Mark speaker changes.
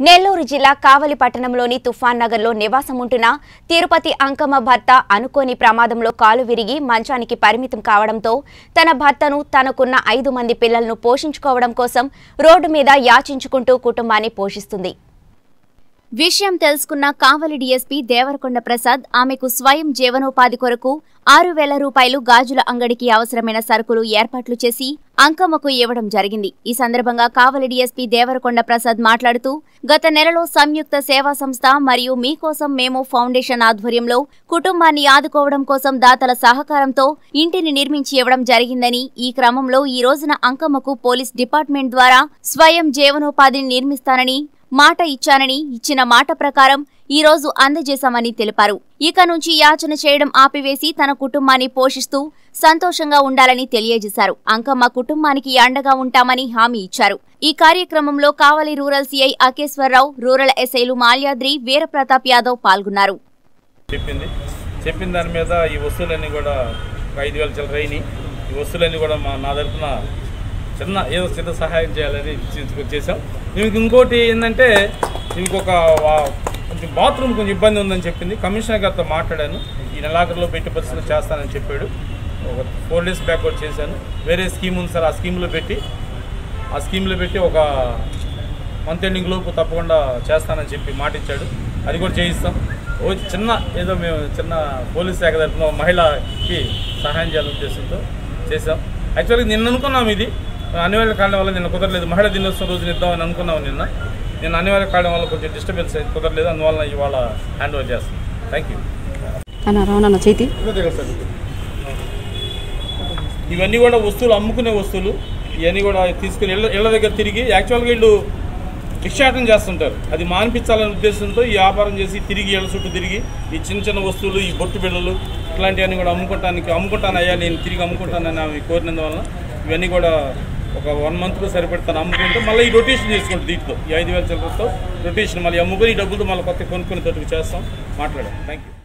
Speaker 1: నెల్లూరు జిల్లా కావలి పట్టణంలోని తుఫాన్ నగర్లో నివాసం ఉంటున్న తిరుపతి అంకమ్మ భర్త అనుకోని ప్రమాదంలో కాలు విరిగి మంచానికి పరిమితం కావడంతో తన భర్తను తనకున్న ఐదు మంది పిల్లలను పోషించుకోవడం కోసం రోడ్డు మీద యాచించుకుంటూ కుటుంబాన్ని పోషిస్తుంది విషయం తెలుసుకున్న కావలి డీఎస్పీ దేవరకొండ ప్రసాద్ ఆమెకు స్వయం జీవనోపాధి కొరకు ఆరు వేల రూపాయలు గాజుల అంగడికి అవసరమైన సరుకులు ఏర్పాట్లు చేసి అంకమ్మకు ఇవ్వడం జరిగింది ఈ సందర్భంగా కావలి డీఎస్పీ దేవరకొండ ప్రసాద్ మాట్లాడుతూ గత నెలలో సంయుక్త సేవా సంస్థ మరియు మీకోసం మేము ఫౌండేషన్ ఆధ్వర్యంలో కుటుంబాన్ని ఆదుకోవడం కోసం దాతల సహకారంతో ఇంటిని నిర్మించి ఇవ్వడం జరిగిందని ఈ క్రమంలో ఈ రోజున అంకమ్మకు పోలీస్ డిపార్ట్మెంట్ ద్వారా స్వయం జీవనోపాధిని నిర్మిస్తానని మాట ఇచ్చానని ఇచ్చిన మాట ప్రకారం ఈ రోజు అందజేశామని తెలిపారు ఇక నుంచి యాచన చేయడం ఆపివేసి తన కుటుంబాన్ని పోషిస్తూ సంతోషంగా ఉండాలని తెలియజేశారు అంకమ్మ కుటుంబానికి అండగా ఉంటామని హామీ ఇచ్చారు ఈ కార్యక్రమంలో Kavali rural CI Akeswararao rural ఎస్ఐలు మాల్యాద్రి వీరప్రతాప్ యాదవ్ పాల్గొన్నారు
Speaker 2: చెప్పింది చెప్పిన దాని మీద ఈ వస్తువులన్నీ కూడా ఒక ఐదు వేల చిల్లర అయినాయి ఈ వస్తువులన్నీ కూడా మా నా తరఫున చిన్న ఏదో చిన్న సహాయం చేయాలని తీసుకొచ్చి చేసాం దీనికి ఇంకోటి ఏంటంటే దీనికి ఒక వా- కొంచెం బాత్రూమ్ కొంచెం ఇబ్బంది ఉందని చెప్పింది కమిషనర్ గారితో మాట్లాడాను ఈ నెలాఖరులో పెట్టి పరిస్థితులు చేస్తానని చెప్పాడు ఒక ఫోర్ డేస్ బ్యాక్ కూడా చేశాను వేరే స్కీమ్ ఉంది సార్ ఆ స్కీమ్లో పెట్టి ఆ స్కీమ్లో పెట్టి ఒక మంత్ ఎండింగ్ లోపు తప్పకుండా చేస్తానని చెప్పి మాట ఇచ్చాడు అది కూడా చేయిస్తాం ఓ చిన్న ఏదో మేము చిన్న పోలీస్ శాఖ తరఫున ఒక మహిళకి సహాయం చేయాలనే ఉద్దేశంతో చేసాం యాక్చువల్గా నిన్న అనుకున్నాం ఇది అనివార్య కారణం వల్ల నిన్న కుదరలేదు మహిళా దినోత్సవం రోజున ఇద్దామని అనుకున్నాం నిన్న నేను అనివార్య కారణం వల్ల కొంచెం డిస్టర్బెన్స్ కుదరలేదు అందువల్ల ఇవాళ హ్యాండ్ ఓవర్ చేస్తాను థ్యాంక్ యూ
Speaker 3: అన్న రానన్న చేతి
Speaker 2: ఇవన్నీ కూడా వస్తువులు అమ్ముకునే వస్తువులు ఇవన్నీ కూడా తీసుకుని ఇళ్ళ ఇళ్ళ దగ్గర తిరిగి యాక్చువల్గా వీళ్ళు భిక్షాటం చేస్తుంటారు అది మానిపించాలనే ఉద్దేశంతో ఈ వ్యాపారం చేసి తిరిగి ఇళ్ళ చుట్టూ తిరిగి ఈ చిన్న చిన్న వస్తువులు ఈ బొట్టు బిళ్ళలు ఇట్లాంటివన్నీ కూడా అమ్ముకోవటానికి అమ్ముకుంటానయ్యా నేను తిరిగి అమ్ముకుంటానని ఆమె కోరినందువల్ల ఇవన్నీ కూడా ఒక వన్ మంత్లో సరిపెడతాను అమ్ముకుంటే మళ్ళీ ఈ రొటేషన్ చేసుకుంటాం దీంతో ఈ ఐదు వేల చిల్లరతో రొటేషన్ మళ్ళీ అమ్ముకొని ఈ డబ్బులతో మళ్ళీ కొత్త కొనుక్కుని తోటికి చేస్తాం మాట్లాడాం థ్యాంక్ యూ